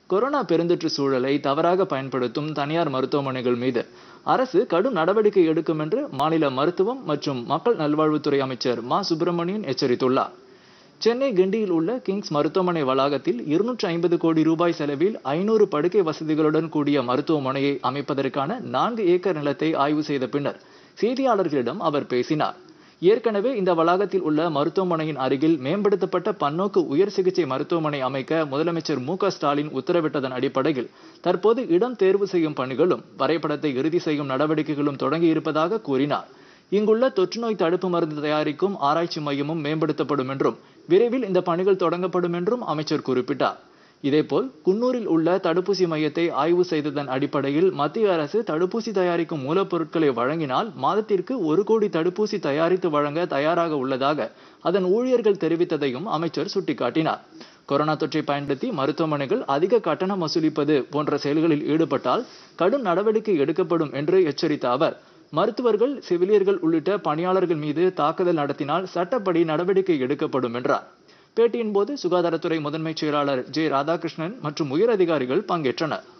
corona பெருந்தொற்று சூழலை தவறாக பயன்படுத்தும் தனியார் மருத்துவமனைகள் மீது அரசு கடும் நடவடிக்கை எடுக்கும் என்று மாநில மருத்துவம் மற்றும் மக்கள் நல்வாழ்வுத்துறை அமைச்சர் மா சுப்பிரமணியன் எச்சரித்துள்ளார் சென்னை கிண்டியில் உள்ள கிங்ஸ் மருத்துவமனை வளாகத்தில் இருநூற்றி ஐம்பது கோடி ரூபாய் செலவில் ஐநூறு படுக்கை வசதிகளுடன் கூடிய மருத்துவமனையை அமைப்பதற்கான நான்கு ஏக்கர் நிலத்தை ஆய்வு செய்த பின்னர் செய்தியாளர்களிடம் அவர் பேசினார் ஏற்கனவே இந்த வளாகத்தில் உள்ள மருத்துவமனையின் அருகில் மேம்படுத்தப்பட்ட பன்னோக்கு உயர் சிகிச்சை மருத்துவமனை அமைக்க முதலமைச்சர் மு க ஸ்டாலின் உத்தரவிட்டதன் அடிப்படையில் தற்போது இடம் தேர்வு செய்யும் பணிகளும் வரைபடத்தை இறுதி செய்யும் நடவடிக்கைகளும் தொடங்கி இருப்பதாக கூறினார் இங்குள்ள தொற்றுநோய் தடுப்பு மருந்து தயாரிக்கும் ஆராய்ச்சி மையமும் மேம்படுத்தப்படும் என்றும் விரைவில் இந்த பணிகள் தொடங்கப்படும் என்றும் அமைச்சர் குறிப்பிட்டார் இதேபோல் குன்னூரில் உள்ள தடுப்பூசி மையத்தை ஆய்வு செய்ததன் அடிப்படையில் மத்திய அரசு தடுப்பூசி தயாரிக்கும் மூலப்பொருட்களை வழங்கினால் மாதத்திற்கு ஒரு கோடி தடுப்பூசி தயாரித்து வழங்க தயாராக உள்ளதாக அதன் ஊழியர்கள் தெரிவித்ததையும் அமைச்சர் சுட்டிக்காட்டினார் கொரோனா தொற்றை பயன்படுத்தி மருத்துவமனைகள் அதிக கட்டணம் வசூலிப்பது போன்ற செயல்களில் ஈடுபட்டால் கடும் நடவடிக்கை எடுக்கப்படும் என்று எச்சரித்த அவர் மருத்துவர்கள் செவிலியர்கள் உள்ளிட்ட பணியாளர்கள் மீது தாக்குதல் நடத்தினால் சட்டப்படி நடவடிக்கை எடுக்கப்படும் என்றார் பேட்டியின் போது சுகாதாரத்துறை முதன்மைச் செயலாளர் ஜே ராதாகிருஷ்ணன் மற்றும் உயர் அதிகாரிகள் பங்கேற்றனர்